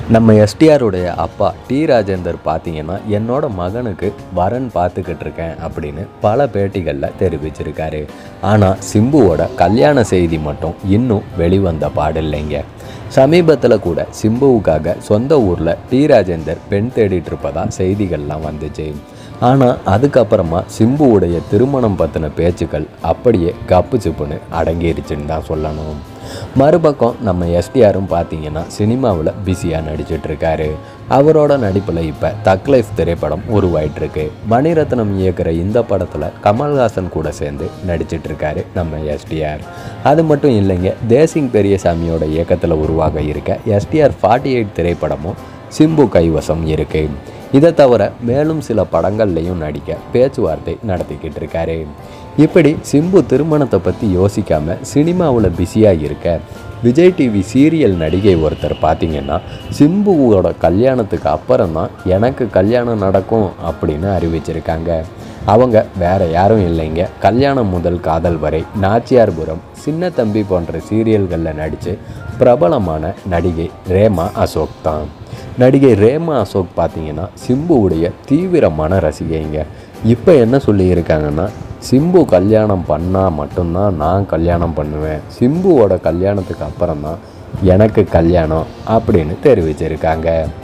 நம்ம எஸ்டிஆருடைய அப்பா டி ராஜேந்தர் பார்த்தீங்கன்னா என்னோட மகனுக்கு வரன் பார்த்துக்கிட்டு இருக்கேன் அப்படின்னு பல பேட்டிகளில் தெரிவிச்சிருக்காரு ஆனால் சிம்புவோட கல்யாண செய்தி மட்டும் இன்னும் வெளிவந்த பாடில்லைங்க சமீபத்தில் கூட சிம்புவுக்காக சொந்த ஊரில் டி ராஜேந்தர் பெண் தேடிட்டு இருப்பதா செய்திகள்லாம் வந்துச்சு ஆனால் அதுக்கப்புறமா சிம்புவுடைய திருமணம் பற்றின பேச்சுக்கள் அப்படியே கப்பு சிப்புன்னு அடங்கிருச்சுன்னு தான் சொல்லணும் மறுபக்கம் நம்ம எஸ்டிஆரும் பார்த்தீங்கன்னா சினிமாவில் பிஸியாக நடிச்சிட்டு இருக்காரு அவரோட நடிப்பில் இப்போ தக் லைஃப் திரைப்படம் உருவாயிட்டிருக்கு மணிரத்னம் இயக்குற இந்த படத்தில் கமல்ஹாசன் கூட சேர்ந்து நடிச்சிட்டு இருக்காரு நம்ம எஸ்டிஆர் அது மட்டும் இல்லைங்க தேசிங் பெரியசாமியோட இயக்கத்தில் உருவாக இருக்க எஸ்டிஆர் ஃபார்ட்டி எயிட் திரைப்படமும் சிம்பு கைவசம் இருக்குது இதை தவிர மேலும் சில படங்கள்லையும் நடிக்க பேச்சுவார்த்தை நடத்திக்கிட்டு இருக்காரு இப்படி சிம்பு திருமணத்தை பற்றி யோசிக்காமல் சினிமாவில் பிஸியாக இருக்க விஜய் டிவி சீரியல் நடிகை ஒருத்தர் பார்த்தீங்கன்னா சிம்புவோட கல்யாணத்துக்கு அப்புறம் தான் எனக்கு கல்யாணம் நடக்கும் அப்படின்னு அறிவிச்சிருக்காங்க அவங்க வேற யாரும் இல்லைங்க கல்யாணம் முதல் காதல் வரை நாச்சியார்புரம் சின்ன தம்பி போன்ற சீரியல்களில் நடித்து பிரபலமான நடிகை ரேமா அசோக் தான் நடிகை ரேமா அசோக் பார்த்தீங்கன்னா சிம்புவுடைய தீவிரமான ரசிகைங்க இப்போ என்ன சொல்லியிருக்காங்கன்னா சிம்பு கல்யாணம் பண்ணால் மட்டும்தான் நான் கல்யாணம் பண்ணுவேன் சிம்புவோட கல்யாணத்துக்கு அப்புறம் தான் எனக்கு கல்யாணம் அப்படின்னு தெரிவிச்சிருக்காங்க